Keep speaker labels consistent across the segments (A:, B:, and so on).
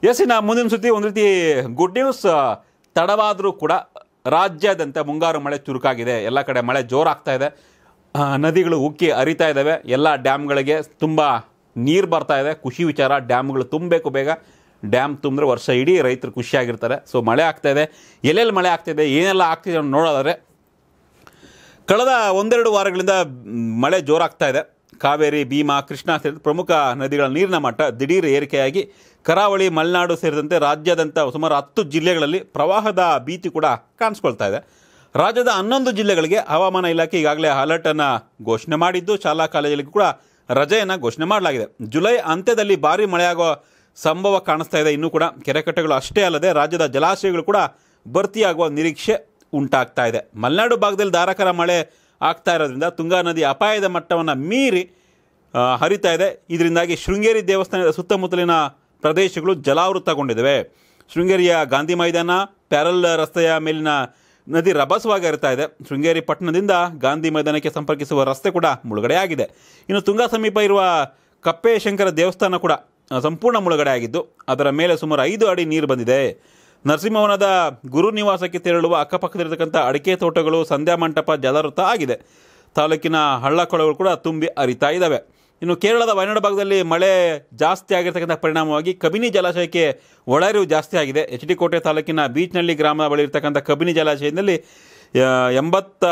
A: S ಇನ್ನು ಮುಂದಿನ ಸುದ್ದಿ ಒಂದು ರೀತಿ ಗುಡ್ ನ್ಯೂಸ್ ತಡವಾದರೂ ಕೂಡ ರಾಜ್ಯಾದ್ಯಂತ ಮುಂಗಾರು ಮಳೆ ಚುರುಕಾಗಿದೆ ಎಲ್ಲ ಕಡೆ ಮಳೆ ಜೋರಾಗ್ತಾ ಇದೆ ಆ, ನದಿಗಳು ಉಕ್ಕಿ ಹರಿತಾ ಇದ್ದಾವೆ ಎಲ್ಲ ಡ್ಯಾಮ್ಗಳಿಗೆ ತುಂಬ ನೀರು ಬರ್ತಾ ಇದೆ ಖುಷಿ ವಿಚಾರ ಡ್ಯಾಮ್ಗಳು ತುಂಬಬೇಕು ಬೇಗ ಡ್ಯಾಮ್ ತುಂಬಿದ್ರೆ ವರ್ಷ ಇಡೀ ರೈತರು ಖುಷಿಯಾಗಿರ್ತಾರೆ ಸೊ ಮಳೆ ಆಗ್ತಾ ಇದೆ ಎಲ್ಲೆಲ್ಲಿ ಮಳೆ ಆಗ್ತಿದೆ ಏನೆಲ್ಲ ಆಗ್ತಿದೆ ಅಂತ ನೋಡೋದಾದ್ರೆ ಕಳೆದ ಒಂದೆರಡು ವಾರಗಳಿಂದ ಮ್, ಮಳೆ ಜೋರಾಗ್ತಾ ಇದೆ ಕಾವೇರಿ ಭೀಮಾ ಕೃಷ್ಣ ಸೇರಿದಂತೆ ಪ್ರಮುಖ ನದಿಗಳ ನೀರಿನ ಮಟ್ಟ ದಿಢೀರ್ ಏರಿಕೆಯಾಗಿ ಕರಾವಳಿ ಮಲೆನಾಡು ಸೇರಿದಂತೆ ರಾಜ್ಯಾದ್ಯಂತ ಸುಮಾರು ಹತ್ತು ಜಿಲ್ಲೆಗಳಲ್ಲಿ ಪ್ರವಾಹದ ಭೀತಿ ಕೂಡ ಕಾಣಿಸ್ಕೊಳ್ತಾ ಇದೆ ರಾಜ್ಯದ ಹನ್ನೊಂದು ಜಿಲ್ಲೆಗಳಿಗೆ ಹವಾಮಾನ ಇಲಾಖೆ ಈಗಾಗಲೇ ಅಲರ್ಟನ್ನು ಘೋಷಣೆ ಮಾಡಿದ್ದು ಶಾಲಾ ಕಾಲೇಜುಗಳಿಗೆ ಕೂಡ ರಜೆಯನ್ನು ಘೋಷಣೆ ಮಾಡಲಾಗಿದೆ ಜುಲೈ ಅಂತ್ಯದಲ್ಲಿ ಭಾರೀ ಮಳೆಯಾಗೋ ಸಂಭವ ಕಾಣಿಸ್ತಾ ಇದೆ ಇನ್ನೂ ಕೂಡ ಕೆರೆಕಟ್ಟೆಗಳು ಅಷ್ಟೇ ಅಲ್ಲದೆ ರಾಜ್ಯದ ಜಲಾಶಯಗಳು ಕೂಡ ಭರ್ತಿಯಾಗುವ ನಿರೀಕ್ಷೆ ಉಂಟಾಗ್ತಾ ಇದೆ ಮಲೆನಾಡು ಭಾಗದಲ್ಲಿ ಧಾರಾಕಾರ ಮಳೆ ಆಗ್ತಾ ಇರೋದ್ರಿಂದ ತುಂಗಾ ನದಿ ಅಪಾಯದ ಮಟ್ಟವನ್ನು ಮೀರಿ ಆ, ಹರಿತಾ ಇದೆ ಇದರಿಂದಾಗಿ ಶೃಂಗೇರಿ ದೇವಸ್ಥಾನದ ಸುತ್ತಮುತ್ತಲಿನ ಪ್ರದೇಶಗಳು ಜಲಾವೃತಗೊಂಡಿದ್ದಾವೆ ಶೃಂಗೇರಿಯ ಗಾಂಧಿ ಮೈದಾನ ಪ್ಯಾರಲ್ ರಸ್ತೆಯ ಮೇಲಿನ ನದಿ ರಭಸವಾಗಿ ಹರಿತಾ ಇದೆ ಶೃಂಗೇರಿ ಪಟ್ಟಣದಿಂದ ಗಾಂಧಿ ಮೈದಾನಕ್ಕೆ ಸಂಪರ್ಕಿಸುವ ರಸ್ತೆ ಕೂಡ ಮುಳುಗಡೆ ಆಗಿದೆ ಇನ್ನು ತುಂಗಾ ಸಮೀಪ ಇರುವ ಕಪ್ಪೇಶಂಕರ ದೇವಸ್ಥಾನ ಕೂಡ ಆ, ಸಂಪೂರ್ಣ ಮುಳುಗಡೆ ಆಗಿದ್ದು ಅದರ ಮೇಲೆ ಸುಮಾರು ಐದು ಅಡಿ ನೀರು ಬಂದಿದೆ ನರಸಿಂಹವನದ ಗುರು ನಿವಾಸಕ್ಕೆ ತೆರಳುವ ಅಕ್ಕಪಕ್ಕದಲ್ಲಿರ್ತಕ್ಕಂಥ ಅಡಿಕೆ ತೋಟಗಳು ಸಂಧ್ಯಾ ಮಂಟಪ ಜಲಾವೃತ ಆಗಿದೆ ತಾಲೂಕಿನ ಹಳ್ಳಕೊಳಗಳು ಕೂಡ ತುಂಬಿ ಹರಿತಾ ಇದ್ದಾವೆ ಇನ್ನು ಕೇರಳದ ವಯನಾಡು ಭಾಗದಲ್ಲಿ ಮಳೆ ಜಾಸ್ತಿ ಆಗಿರ್ತಕ್ಕಂಥ ಪರಿಣಾಮವಾಗಿ ಕಬಿನಿ ಜಲಾಶಯಕ್ಕೆ ಒಳಹರಿವು ಜಾಸ್ತಿ ಆಗಿದೆ ಎಚ್ ಡಿ ಕೋಟೆ ತಾಲೂಕಿನ ಬೀಚ್ನಳ್ಳಿ ಗ್ರಾಮದ ಬಳಿ ಇರ್ತಕ್ಕಂಥ ಕಬಿನಿ ಜಲಾಶಯದಲ್ಲಿ ಆ, ಎಂಬತ್ತ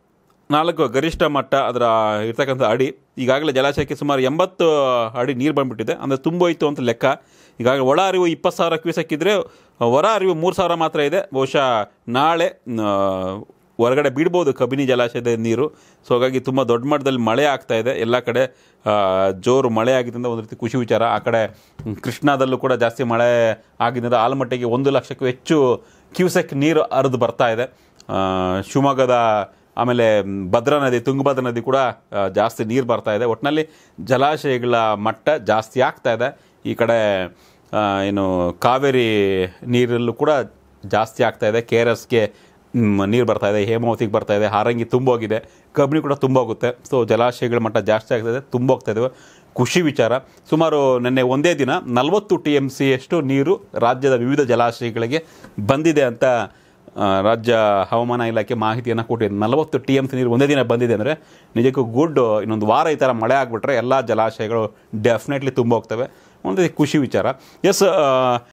A: ನಾಲ್ಕು ಗರಿಷ್ಠ ಮಟ್ಟ ಅದರ ಇರ್ತಕ್ಕಂಥ ಅಡಿ ಈಗಾಗಲೇ ಜಲಾಶಯಕ್ಕೆ ಸುಮಾರು ಎಂಬತ್ತು ಅಡಿ ನೀರು ಬಂದ್ಬಿಟ್ಟಿದೆ ಅಂದರೆ ತುಂಬೋಯ್ತು ಅಂತ ಲೆಕ್ಕ ಈಗಾಗಲೇ ಒಳ ಅರಿವು ಇಪ್ಪತ್ತು ಸಾವಿರ ಕ್ಯೂಸೆಕ್ ಇದ್ದರೆ ಹೊರ ಅರಿವು ಮೂರು ಸಾವಿರ ಮಾತ್ರ ಇದೆ ಬಹುಶಃ ನಾಳೆ ಆ, ಹೊರಗಡೆ ಬಿಡ್ಬೋದು ಕಬಿನಿ ಜಲಾಶಯದ ನೀರು ಸೊ ಹಾಗಾಗಿ ತುಂಬ ದೊಡ್ಡ ಮಟ್ಟದಲ್ಲಿ ಮಳೆ ಆಗ್ತಾ ಇದೆ ಎಲ್ಲ ಕಡೆ ಆ, ಜೋರು ಮಳೆ ಆಗಿದ್ದರಿಂದ ಒಂದು ರೀತಿ ಖುಷಿ ವಿಚಾರ ಆ ಕಡೆ ಹ್ಮ್, ಕೃಷ್ಣಾದಲ್ಲೂ ಕೂಡ ಜಾಸ್ತಿ ಮಳೆ ಆಗಿದ್ದರಿಂದ ಆಲ್ಮಟ್ಟಿಗೆ ಒಂದು ಲಕ್ಷಕ್ಕೂ ಹೆಚ್ಚು ಕ್ಯೂಸೆಕ್ ನೀರು ಹರಿದು ಬರ್ತಾ ಇದೆ ಆ, ಶಿವಮೊಗ್ಗದ ಆಮೇಲೆ ಮ್, ಭದ್ರಾ ನದಿ ತುಂಗಭದ್ರಾ ನದಿ ಕೂಡ ಆ, ಜಾಸ್ತಿ ನೀರು ಬರ್ತಾ ಇದೆ ಒಟ್ಟಿನಲ್ಲಿ ಜಲಾಶಯಗಳ ಮಟ್ಟ ಜಾಸ್ತಿ ಆಗ್ತಾ ಇದೆ ಈ ಕಡೆ ಆ, ಏನು ಕಾವೇರಿ ನೀರಲ್ಲೂ ಕೂಡ ಜಾಸ್ತಿ ಆಗ್ತಾ ಇದೆ ಕೆ ಆರ್ ಎಸ್ಗೆ ನೀರು ಬರ್ತಾ ಇದೆ ಹೇಮಾವತಿಗೆ ಬರ್ತಾ ಇದೆ ಹಾರಂಗಿ ತುಂಬೋಗಿದೆ ಕಬಿನಿ ಕೂಡ ತುಂಬೋಗುತ್ತೆ ಸೊ ಜಲಾಶಯಗಳ ಮಟ್ಟ ಜಾಸ್ತಿ ಆಗ್ತಾ ಇದೆ ತುಂಬೋಗ್ತಾ ಇದ್ದಾವೆ ಖುಷಿ ವಿಚಾರ ಸುಮಾರು ನಿನ್ನೆ ಒಂದೇ ದಿನ ನಲವತ್ತು ಟಿ ಎಮ್ ಸಿಯಷ್ಟು ನೀರು ರಾಜ್ಯದ ವಿವಿಧ ಜಲಾಶಯಗಳಿಗೆ ಬಂದಿದೆ ಅಂತ ಆ, ರಾಜ್ಯ ಹವಾಮಾನ ಇಲಾಖೆ ಮಾಹಿತಿಯನ್ನು ಕೊಟ್ಟಿದೆ ನಲವತ್ತು ಟಿ ಎಮ್ ಸಿ ನೀರು ಒಂದೇ ದಿನ ಬಂದಿದೆ ಅಂದರೆ ನಿಜಕ್ಕೂ ಗುಡ್ ಇನ್ನೊಂದು ವಾರ ಈ ಥರ ಮಳೆ ಆಗಿಬಿಟ್ರೆ ಎಲ್ಲ ಜಲಾಶಯಗಳು ಡೆಫಿನೆಟ್ಲಿ ತುಂಬ ಹೋಗ್ತವೆ ಒಂದು ಖುಷಿ ವಿಚಾರ ಎಸ್